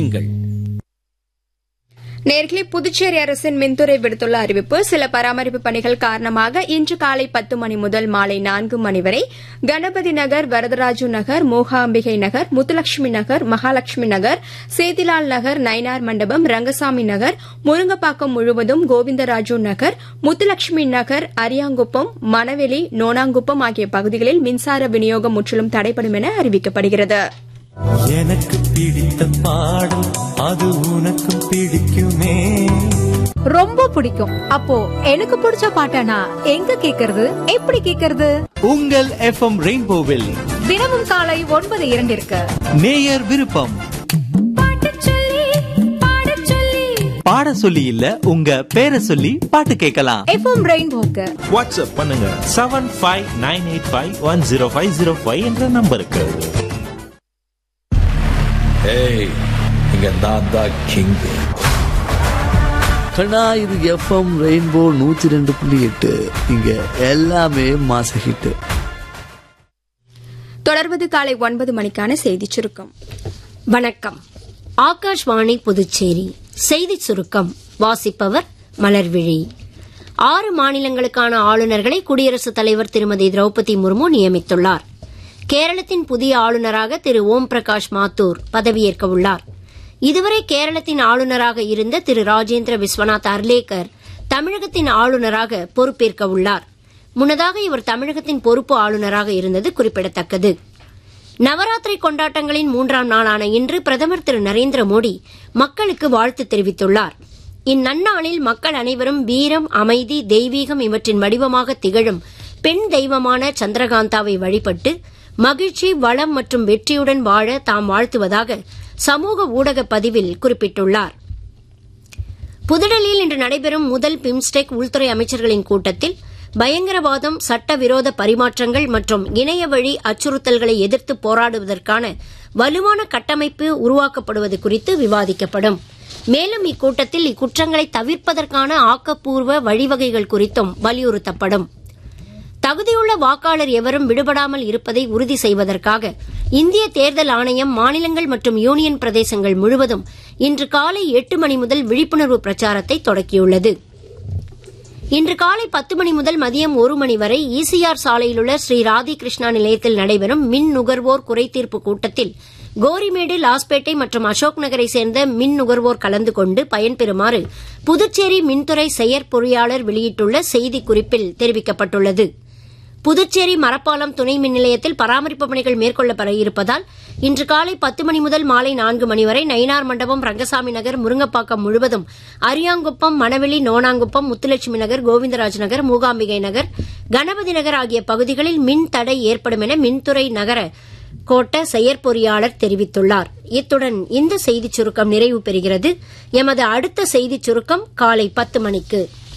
கேளுங்கள் நேர்களே புதுச்சேரி அரசின் மின்துறை விடுத்துள்ள அறிவிப்பு சில பராமரிப்பு பணிகள் காரணமாக இன்று காலை பத்து மணி முதல் மாலை நான்கு மணி வரை கணபதி நகர் வரதராஜு நகர் மூகாம்பிகை நகர் முத்துலட்சுமி நகர் மகாலட்சுமி நகர் சேதிலால் நகர் நயினார் மண்டபம் ரங்கசாமி நகர் முருங்கப்பாக்கம் முழுவதும் கோவிந்தராஜு நகர் முத்துலட்சுமி நகர் அரியாங்குப்பம் மணவெளி நோனாங்குப்பம் ஆகிய பகுதிகளில் மின்சார விநியோகம் முற்றிலும் தடைபடும் என அறிவிக்கப்படுகிறது எனக்கு பிடித்த பாடல் அது உனக்கும் பிடிக்குமே ரொம்ப பிடிக்கும் அப்போ எனக்கு பிடிச்ச பாட்டனா எங்க கேக்குறது எப்படி கேக்குறது உங்கள் எஃப்எம் ரெயின்போவில் தினமும் காலை ஒன்பது இரண்டிற்கு நேயர் விருப்பம் பாட சொல்லி இல்ல உங்க பேரை சொல்லி பாட்டு கேட்கலாம் எஃப்எம் ரெயின்போக்கு வாட்ஸ்அப் பண்ணுங்க seven five nine eight five one zero five zero five என்ற நம்பருக்கு ஏய் இங்க நான் தான் கிங் கண்ணா இது எஃப்எம் ரெயின்போ நூத்தி ரெண்டு புள்ளி எட்டு இங்க எல்லாமே மாச ஹிட்டு தொடர்வது காலை ஒன்பது மணிக்கான செய்திச் சுருக்கம் வணக்கம் ஆகாஷ்வாணி புதுச்சேரி செய்தி சுருக்கம் வாசிப்பவர் மலர்விழி ஆறு மாநிலங்களுக்கான ஆளுநர்களை குடியரசுத் தலைவர் திருமதி திரௌபதி முர்மு நியமித்துள்ளார் கேரளத்தின் புதிய ஆளுநராக திரு ஓம் பிரகாஷ் மாத்தூர் பதவியேற்க உள்ளார் இதுவரை கேரளத்தின் ஆளுநராக இருந்த திரு ராஜேந்திர விஸ்வநாத் அர்லேக்கர் தமிழகத்தின் ஆளுநராக பொறுப்பேற்க உள்ளார் முன்னதாக இவர் தமிழகத்தின் பொறுப்பு ஆளுநராக இருந்தது குறிப்பிடத்தக்கது நவராத்திரி கொண்டாட்டங்களின் மூன்றாம் நாளான இன்று பிரதமர் திரு நரேந்திர மோடி மக்களுக்கு வாழ்த்து தெரிவித்துள்ளார் இந்நன்னாளில் மக்கள் அனைவரும் வீரம் அமைதி தெய்வீகம் இவற்றின் வடிவமாக திகழும் பெண் தெய்வமான சந்திரகாந்தாவை வழிபட்டு மகிழ்ச்சி வளம் மற்றும் வெற்றியுடன் வாழ தாம் வாழ்த்துவதாக சமூக ஊடக பதிவில் குறிப்பிட்டுள்ளார் புதுடெல்லியில் இன்று நடைபெறும் முதல் பிம்ஸ்டெக் உள்துறை அமைச்சர்களின் கூட்டத்தில் பயங்கரவாதம் சட்டவிரோத பரிமாற்றங்கள் மற்றும் இணைய வழி அச்சுறுத்தல்களை எதிர்த்து போராடுவதற்கான வலுவான கட்டமைப்பு உருவாக்கப்படுவது குறித்து விவாதிக்கப்படும் மேலும் இக்கூட்டத்தில் இக்குற்றங்களை தவிர்ப்பதற்கான ஆக்கப்பூர்வ வழிவகைகள் குறித்தும் வலியுறுத்தப்படும் தகுதியுள்ள வாக்காளர் எவரும் விடுபடாமல் இருப்பதை உறுதி செய்வதற்காக இந்திய தேர்தல் ஆணையம் மாநிலங்கள் மற்றும் யூனியன் பிரதேசங்கள் முழுவதும் இன்று காலை எட்டு மணி முதல் விழிப்புணர்வு பிரச்சாரத்தை தொடக்கியுள்ளது இன்று காலை பத்து மணி முதல் மதியம் ஒரு மணி வரை ஈசிஆர் சாலையில் உள்ள ஸ்ரீ ராதி கிருஷ்ணா நிலையத்தில் நடைபெறும் மின் நுகர்வோர் குறைதீர்ப்பு கூட்டத்தில் கோரிமேடு லாஸ்பேட்டை மற்றும் அசோக் நகரை சேர்ந்த மின் நுகர்வோர் கலந்து கொண்டு பயன்பெறுமாறு புதுச்சேரி மின்துறை செயற்பொறியாளர் வெளியிட்டுள்ள செய்திக்குறிப்பில் தெரிவிக்கப்பட்டுள்ளது புதுச்சேரி மரப்பாலம் துணை மின் நிலையத்தில் பராமரிப்பு பணிகள் மேற்கொள்ளப்பட இருப்பதால் இன்று காலை பத்து மணி முதல் மாலை நான்கு மணி வரை நயினார் மண்டபம் ரங்கசாமி நகர் முருங்கப்பாக்கம் முழுவதும் அரியாங்குப்பம் மணவெளி நோனாங்குப்பம் முத்துலட்சுமி நகர் கோவிந்தராஜ் நகர் மூகாம்பிகை நகர் கணபதி நகர் ஆகிய பகுதிகளில் மின் தடை ஏற்படும் என மின்துறை நகர கோட்ட செயற்பொறியாளர் தெரிவித்துள்ளார் இத்துடன் இந்த செய்திச் சுருக்கம் நிறைவு பெறுகிறது எமது அடுத்த செய்திச் சுருக்கம் காலை பத்து மணிக்கு